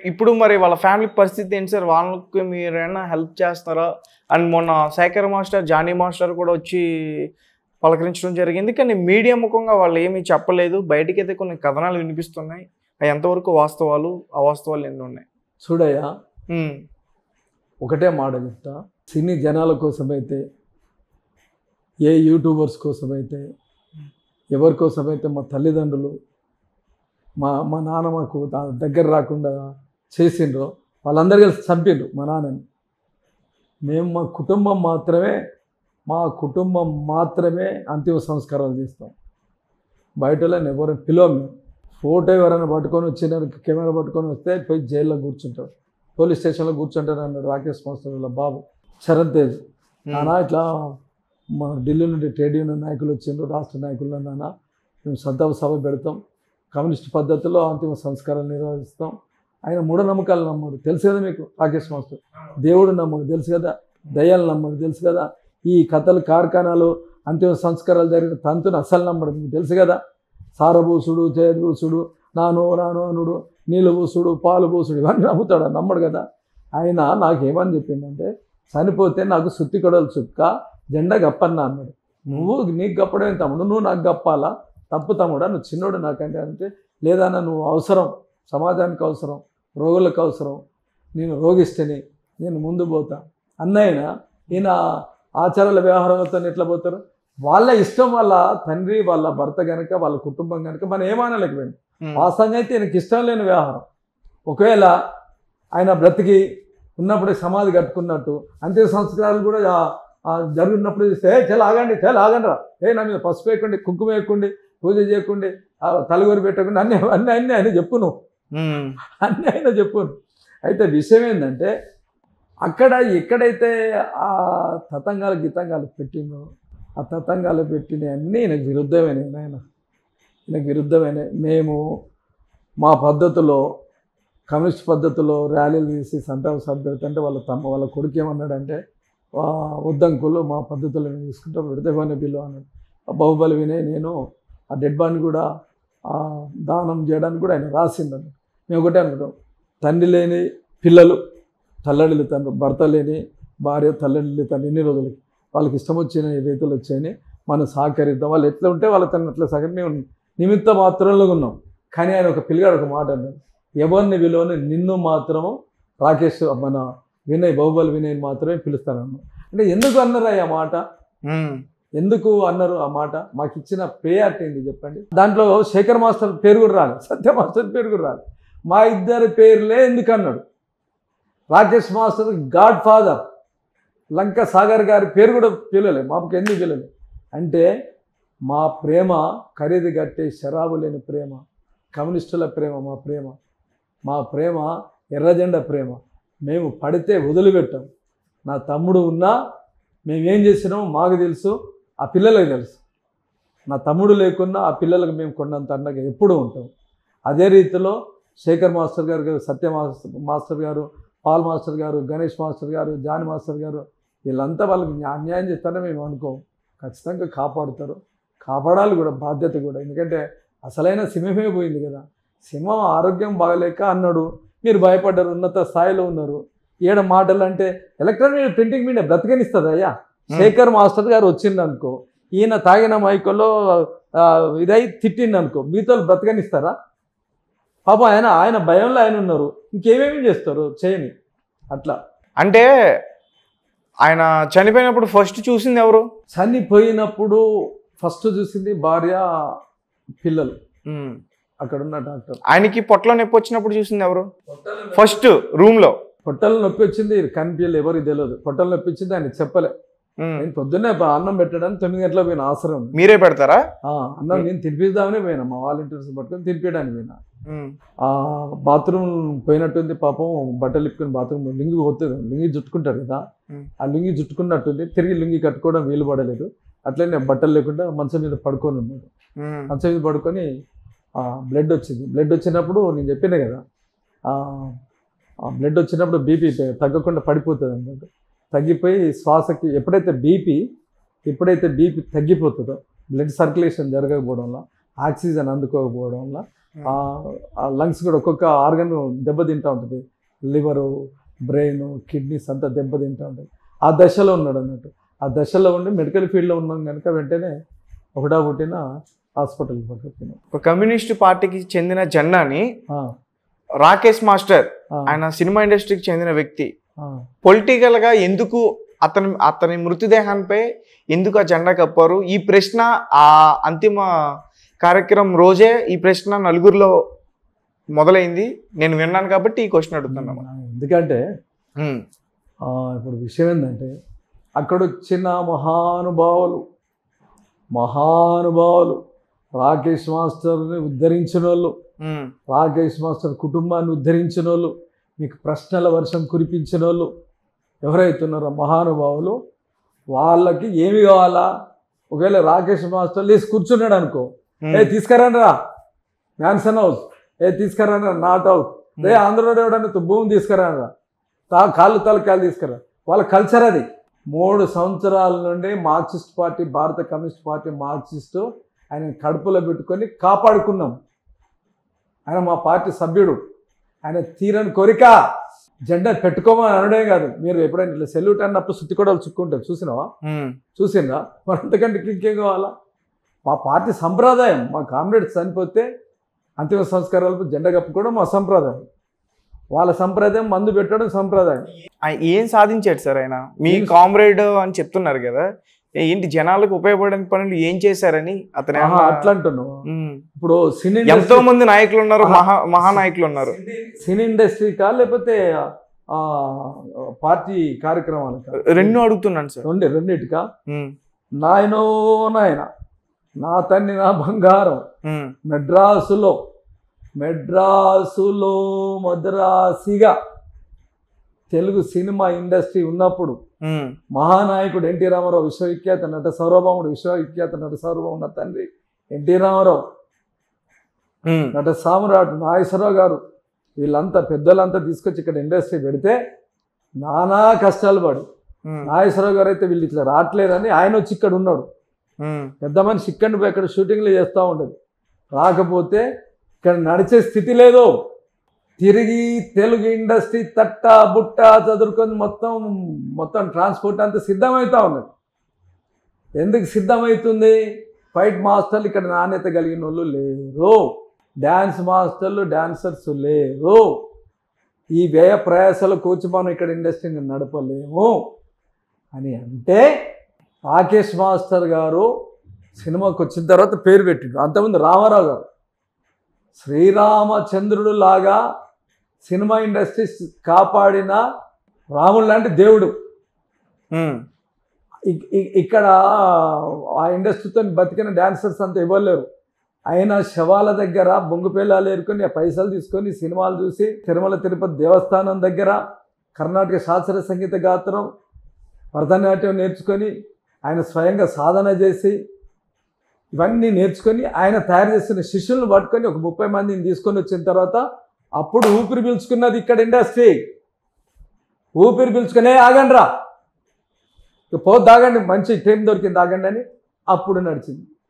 ఇప్పుడు మరి వాళ్ళ ఫ్యామిలీ పరిస్థితి ఏంటి సార్ వాళ్ళకి మీరు ఏమైనా హెల్ప్ చేస్తారా అండ్ మొన్న శేఖర్ మాస్టర్ జానీ మాస్టర్ కూడా వచ్చి పలకరించడం జరిగింది కానీ మీడియా ముఖంగా వాళ్ళు ఏమీ చెప్పలేదు బయటికైతే కొన్ని కథనాలు వినిపిస్తున్నాయి అవి ఎంతవరకు వాస్తవాలు అవాస్తవాలు ఎన్ని ఉన్నాయి చూడయ్యా ఉమ్, ఒకటే మాట చెప్తా సినీ జనాల కోసమైతే ఏ యూట్యూబర్స్ కోసమైతే ఎవరి కోసమైతే మా తల్లిదండ్రులు మా మా నాన్న మాకు దా- దగ్గర రాకుండా చేసిండ్రో వాళ్ళందరూ కలిసి చంపిండ్రు మా నాన్నని మేము మా కుటుంబం మాత్రమే మా కుటుంబం మాత్రమే అంతిమ సంస్కారాలు చేస్తాం బయట వాళ్ళని ఎవరు పిలవం మేము ఫోటో ఎవరైనా పట్టుకొని వచ్చిన కెమెరా పట్టుకొని వస్తే పోయి జైల్లో కూర్చుంటారు పోలీస్ స్టేషన్లో కూర్చుంటారు అన్నాడు రాకేష్ మాస్టర్ వాళ్ళ బాబు శరత్ తేజ్ ఉమ్, నాన్న ఇట్లా మా ఢిల్లీ నుండి ట్రేడ్ యూనియన్ నాయకులు వచ్చిండ్రు రాష్ట్ర నాయకులు నాన్న మేము సంతాప సభ పెడతాం కమ్యూనిస్ట్ పద్ధతిలో అంతిమ సంస్కారాలు నిర్వహిస్తాం ఆయన మూఢనమ్మకాలు నమ్మడు తెలుసు కదా మీకు రాకేష్ మాస్టర్ దేవుడు నమ్మడు తెలుసు కదా దయ్యాలు నమ్మడు తెలుసు కదా ఈ కథలు కార్ఖానాలు అంతిమ సంస్కారాలు జరిగిన తంతును అసలు నమ్మడు మీకు తెలుసు కదా సారభూసుడు జయభూసుడు నానో నానో అనుడు నీళ్ళు పూసుడు పాలు పూసుడు ఇవన్నీ నమ్ముతాడు నమ్మడు కదా ఆయన నాకేమని చెప్పిందంటే చనిపోతే నాకు సుత్తి కొడలు చుక్క జెండా గప్పన్నా అన్నాడు నువ్వు నీకు గప్పడమే తమ్ముడు నువ్వు నాకు గప్పాలా తప్పు తమ్ముడా నువ్వు చిన్నోడు నాకంటే అంటే లేదన్నా నువ్వు అవసరం సమాజానికి అవసరం రోగులకు అవసరం నేను రోగిస్తేనే నేను ముందు పోతా అన్నయ్యన ఈయన ఆచారాల వ్యవహారాలతో ఎట్లా పోతారు వాళ్ళ ఇష్టం వాళ్ళ తండ్రి వాళ్ళ భర్త కనుక వాళ్ళ కుటుంబం కనుక మనం ఏమానలేకపోయింది ఉమ్, వాస్తవంగా అయితే ఈయనకి ఇష్టం లేని వ్యవహారం ఒకవేళ ఆయన బ్రతికి ఉన్నప్పుడే సమాధి కట్టుకున్నట్టు అంత్య సంస్కారాలు కూడా ఆ- ఆ జరుగుతున్నప్పుడు చూస్తే "ఏ, చాలా ఆగండి చాలా ఆగండి రా ఏ నా మీద పసుపు వేయకండి కుంకుమ వేయకండి పూజ చేయకండి ఆ తలగొరి పెట్టకండి అన్నీ అన్నీ అన్నీ ఆయన చెప్పు నువ్వు ఉమ్, అన్నీ ఆయన చెప్పు అయితే విషయం ఏంటంటే అక్కడ ఎక్కడైతే ఆ తతంగాలు గీతంగాలు పెట్టిందో ఆ తతంగాలు పెట్టిన అన్నీ ఈయనకు విరుద్ధమైనవి నాయన ఈయనకు విరుద్ధమైనవి మేము మా పద్ధతిలో కమ్యూనిస్ట్ పద్ధతిలో ర్యాలీలు తీసి సంతాప సభ పెడుతుంటే వాళ్ళ తమ్మ వాళ్ళ కొడుకు ఏమన్నాడంటే "వా, వద్దంకులు మా పద్ధతులు మేము తీసుకుంటాం విడతగానే బిల్లు అన్నాడు ఆ బాహుబలి వినయ్ నేను ఆ డెడ్ బాడీని కూడా ఆ దానం చేయడానికి కూడా ఆయన రాసిండను మేము ఒకటే అనుకుంటాం తండ్రి లేని పిల్లలు తల్లడిల్లు తండ్రి భర్త లేని భార్య తల్లడిల్లు తండ్రి ఎన్ని రోజులకి వాళ్ళకి ఇష్టం వచ్చిన రీతిలో వచ్చాయని మనం సహకరిద్దాం వాళ్ళు ఎట్లా ఉంటే వాళ్ళ తను అట్లా సహకరి మేము నిమిత్త మాత్రంలో ఉన్నాం కానీ ఆయన ఒక పిల్లగాడు ఒక మాట అన్నాడు ఎవరిని విలువని నిన్ను మాత్రము రాకేష్ మన వినయ్ బాహుబలి వినయ్ మాత్రమే పిలుస్తానన్నాడు అంటే ఎందుకు అన్నారు ఆ మాట ఉమ్, ఎందుకు అన్నారు ఆ మాట మాకు ఇచ్చిన ప్రేయార్ట్ ఏంటి చెప్పండి దాంట్లో శేఖర్ మాస్టర్ పేరు కూడా రాలేదు సత్య మాస్టర్ పేరు కూడా రాలేదు మా ఇద్దరి పేర్లే ఎందుకు అన్నాడు Rakesh master godfather Lanka Sagar గారి పేరు కూడా పిలవలే మాకు ఎందుకు పిలవలే అంటే మా ప్రేమ ఖరీదు కట్టే శరాబు లేని ప్రేమ కమ్యూనిస్టుల ప్రేమ మా ప్రేమ మా ప్రేమ ఎర్రజెండా ప్రేమ మేము పడితే వదిలిపెట్టాం నా తమ్ముడు ఉన్నా మేము ఏం చేసినామో మాకు తెలుసు ఆ పిల్లలకు తెలుసు నా తమ్ముడు లేకున్నా ఆ పిల్లలకు మేము కొన్నంత అండగా ఎప్పుడూ ఉంటాం అదే రీతిలో శేఖర్ మాస్టర్ గారు సత్య మాస్టర్ మాస్టర్ గారు పాల్ మాస్టర్ గారు గణేష్ మాస్టర్ గారు జాని మాస్టర్ గారు వీళ్ళంతా వాళ్ళకి న్యా- అన్యాయం చేస్తారని మేము అనుకోం ఖచ్చితంగా కాపాడుతారు కాపాడాలి కూడా బాధ్యత కూడా ఎందుకంటే అసలైన సింహమే పోయింది కదా సింహం ఆరోగ్యం బాగలేక అన్నాడు మీరు భయపడ్డారు ఉన్నత స్థాయిలో ఉన్నారు ఏడ మాటలు అంటే ఎలక్ట్రానిక్ ప్రింటింగ్ మీడియా బ్రతకనిస్తుంది అయ్యా శేఖర్ మాస్టర్ గారు వచ్చిండు అనుకో ఈయన తాగిన మైకులో ఆ, ఇదై తిట్టిండు అనుకో మీతో బ్రతకనిస్తారా పాపం ఆయన ఆయన భయంలో ఆయన ఉన్నారు ఇంకేమేమి చేస్తారు చేయని అట్లా అంటే ఆయన చనిపోయినప్పుడు ఫస్ట్ చూసింది ఎవరు చనిపోయినప్పుడు ఫస్ట్ చూసింది భార్య పిల్లలు ఉమ్, అక్కడ ఉన్న డాక్టర్ ఆయనకి పొట్టలో నొప్పి వచ్చినప్పుడు చూసింది ఎవరు ఫస్ట్ రూమ్ లో పొట్టలు నొప్పి వచ్చింది కనిపించలేదు ఎవరికి తెలియదు పొట్టలు నొప్పి వచ్చింది ఆయన చెప్పలే ఉమ్, నేను పొద్దున్నే బా- అన్నం పెట్టడానికి తొమ్మిది గంటలకు పోయిన ఆశ్రమం మీరే పెడతారా ఆ, అన్నం నేను తినిపిద్దామని పోయినా మా వాలంటీర్స్ పట్టుకొని తినిపించడానికి పోయినా ఉమ్, ఆ బాత్రూమ్ పోయినట్టుంది పాపం బట్టలు ఇప్పుకొని బాత్రూమ్ లింగి పోతుంది లింగి జుట్టుకుంటారు కదా Hmm. ఆ లింగి జుట్టుకున్నట్టుంది తిరిగి లింగి కట్టుకోవడం వీలు పడలేదు అట్లనే బట్టలు లేకుండా మంచం మీద పడుకొని ఉన్నాడు ఉమ్, మంచం మీద పడుకొని బ్లడ్ వచ్చింది బ్లడ్ వచ్చినప్పుడు నేను చెప్పిన కదా ఆ బ్లడ్ వచ్చినప్పుడు బీపీ తగ్గకుండా పడిపోతుంది అన్నమాట తగ్గిపోయి శ్వాసకి ఎప్పుడైతే బీపీ ఎప్పుడైతే బీపీ తగ్గిపోతుందో బ్లడ్ సర్క్యులేషన్ జరగకపోవడం వల్ల ఆక్సిజన్ అందుకోకపోవడం వల్ల ఆ లంగ్స్ కూడా ఒక్కొక్క ఆర్గన్ దెబ్బతింటూ ఉంటుంది లివరు బ్రెయిన్ కిడ్నీస్ అంతా దెబ్బతింటూ ఉంటుంది ఆ దశలో ఉన్నాడు అన్నట్టు ఆ దశలో ఉండి మెడికల్ ఫీల్డ్లో ఉన్నాం కనుక వెంటనే ఒకటా పుట్టిన హాస్పిటల్కి పట్టుకొచ్చినాం ఒక కమ్యూనిస్ట్ పార్టీకి చెందిన జెండాని రాకేష్ మాస్టర్ ఆయన సినిమా ఇండస్ట్రీకి చెందిన వ్యక్తి పొలిటికల్ గా ఎందుకు అతని అతని మృతదేహానిపై ఎందుకు ఆ జెండా కప్పారు ఈ ప్రశ్న ఆ అంతిమ కార్యక్రమం రోజే ఈ ప్రశ్న నలుగురిలో మొదలైంది నేను విన్నాను కాబట్టి ఈ క్వశ్చన్ అడుగుతున్నాను ఎందుకంటే ఆ, ఇప్పుడు విషయం ఏంటంటే అక్కడ వచ్చిన మహానుభావులు మహానుభావులు రాకేష్ మాస్టర్ని ఉద్ధరించిన వాళ్ళు ఉమ్, రాకేష్ మాస్టర్ కుటుంబాన్ని ఉద్ధరించిన వాళ్ళు మీకు ప్రశ్నల వర్షం కురిపించిన వాళ్ళు ఎవరైతున్నారో మహానుభావులు వాళ్ళకి ఏమి కావాలా ఒకవేళ రాకేష్ మాస్టర్ లేచి కూర్చున్నాడు అనుకో ఉమ్, ఏ తీసుకురండి రా మ్యాన్సన్ హౌస్ ఏ తీసుకురండి రా నాట్ హౌస్ రే ఆంధ్రలో ఎవడన్నా భూమి తీసుకురాను రా తా కాళ్ళు తలకాయలు తీసుకురా వాళ్ళ కల్చర్ అది మూడు సంవత్సరాల నుండి మార్క్సిస్ట్ పార్టీ భారత కమ్యూనిస్ట్ పార్టీ మార్క్సిస్ట్ ఆయన కడుపులో పెట్టుకొని కాపాడుకున్నాం ఆయన మా పార్టీ సభ్యుడు ఆయన తీరని కోరిక జెండా పెట్టుకోమని అనడే కాదు మీరు ఎప్పుడైనా ఇట్లా సెల్యూట్ అన్నప్పుడు సుత్తి కూడా చుక్కుంటారు చూసినావా ఉమ్, చూసిందా మరి అంతకంటే ఇంకేం కావాలా మా పార్టీ సంప్రదాయం మా కామ్రేడ్స్ చనిపోతే అంతిమ సంస్కారాలకు జెండా కప్పుకోవడం మా సంప్రదాయం వాళ్ళ సంప్రదాయం మందు పెట్టడం సంప్రదాయం ఆయన ఏం సాధించాడు సార్ ఆయన మీ ఏం- కామ్రేడ్ అని చెప్తున్నారు కదా ఏంటి జనాలకు ఉపయోగపడని పనులు ఏం చేశారని అతను ఆహా, ఏమన్నా- అట్లా అంటున్నావు ఉమ్, ఇప్పుడు సినీ ఎంతో ఇండస్ట్రీ మంది నాయకులు ఉన్నారు ఆహా. మహా మహానాయకులు ఉన్నారు సినీ ఇండస్ట్రీకా లేకపోతే ఆ, పార్టీ కార్యక్రమాలకా రెండు అడుగుతున్నాను సార్ రెండు రెండిటికా ఉమ్, నాయనో నాయన నా తన్ని నా బంగారం ఉమ్, మెడ్రాసులో మెడ్రాసులో మద్రాసిగా తెలుగు సినిమా ఇండస్ట్రీ ఉన్నప్పుడు ఉమ్, మహానాయకుడు ఎన్టీ రామారావు విశ్వవిఖ్యాత నట సౌరభముడు విశ్వవిఖ్యాత నట సౌరభం ఉన్న తండ్రి ఎన్టీ రామారావు ఉమ్, నట సామ్రాట్ నాగేశ్వరరావు గారు వీళ్ళంతా పెద్దలంతా తీసుకొచ్చి ఇక్కడ ఇండస్ట్రీ పెడితే నానా కష్టాలు పడి ఉమ్, నాగేశ్వరరావు గారు అయితే వీళ్ళు ఇట్లా రావట్లేదని ఆయన వచ్చి ఇక్కడ ఉన్నాడు ఉమ్, పెద్ద మనిషి ఇక్కడ పోయి ఇక్కడ షూటింగ్లు చేస్తూ ఉండదు రాకపోతే ఇక్కడ నడిచే స్థితి లేదు తిరిగి తెలుగు ఇండస్ట్రీ తట్ట బుట్ట చదువుకొని మొత్తం మొత్తం ట్రాన్స్పోర్ట్ అంతా సిద్ధమవుతా ఉన్నది ఎందుకు సిద్ధమవుతుంది ఫైట్ మాస్టర్లు ఇక్కడ నాణ్యత కలిగిన వాళ్ళు లేరు డ్యాన్స్ మాస్టర్లు డాన్సర్స్ లేరు ఈ వ్యయ ప్రయాసాల కోచి మనం ఇక్కడ ఇండస్ట్రీని నడపలేము అని అంటే రాకేష్ మాస్టర్ గారు సినిమాకి వచ్చిన తర్వాత పేరు పెట్టిండు అంతకుముందు రామారావు గారు శ్రీరామచంద్రుడు లాగా సినిమా ఇండస్ట్రీ కాపాడిన రాముడు లాంటి దేవుడు ఉమ్, ఇక్- ఇక్- ఇక్కడ ఆ ఇండస్ట్రీతో బతికిన డాన్సర్స్ అంతా ఇవ్వలేరు ఆయన శవాల దగ్గర బొంగు పేలాలు ఏరుకొని ఆ పైసలు తీసుకొని సినిమాలు చూసి తిరుమల తిరుపతి దేవస్థానం దగ్గర కర్ణాటక శాస్త్రీయ సంగీత గాత్రం భరతనాట్యం నేర్చుకొని ఆయన స్వయంగా సాధన చేసి ఇవన్నీ నేర్చుకొని ఆయన తయారు చేసిన శిష్యులను పట్టుకొని ఒక ముప్పై మందిని తీసుకొని వచ్చిన తర్వాత అప్పుడు ఊపిరి పీల్చుకున్నది ఇక్కడ ఇండస్ట్రీ ఊపిరి పీల్చుకునే ఆగండి రా ఇక పోద్దు ఆగండి మంచి టైం దొరికింది ఆగండి అని అప్పుడు నడిచింది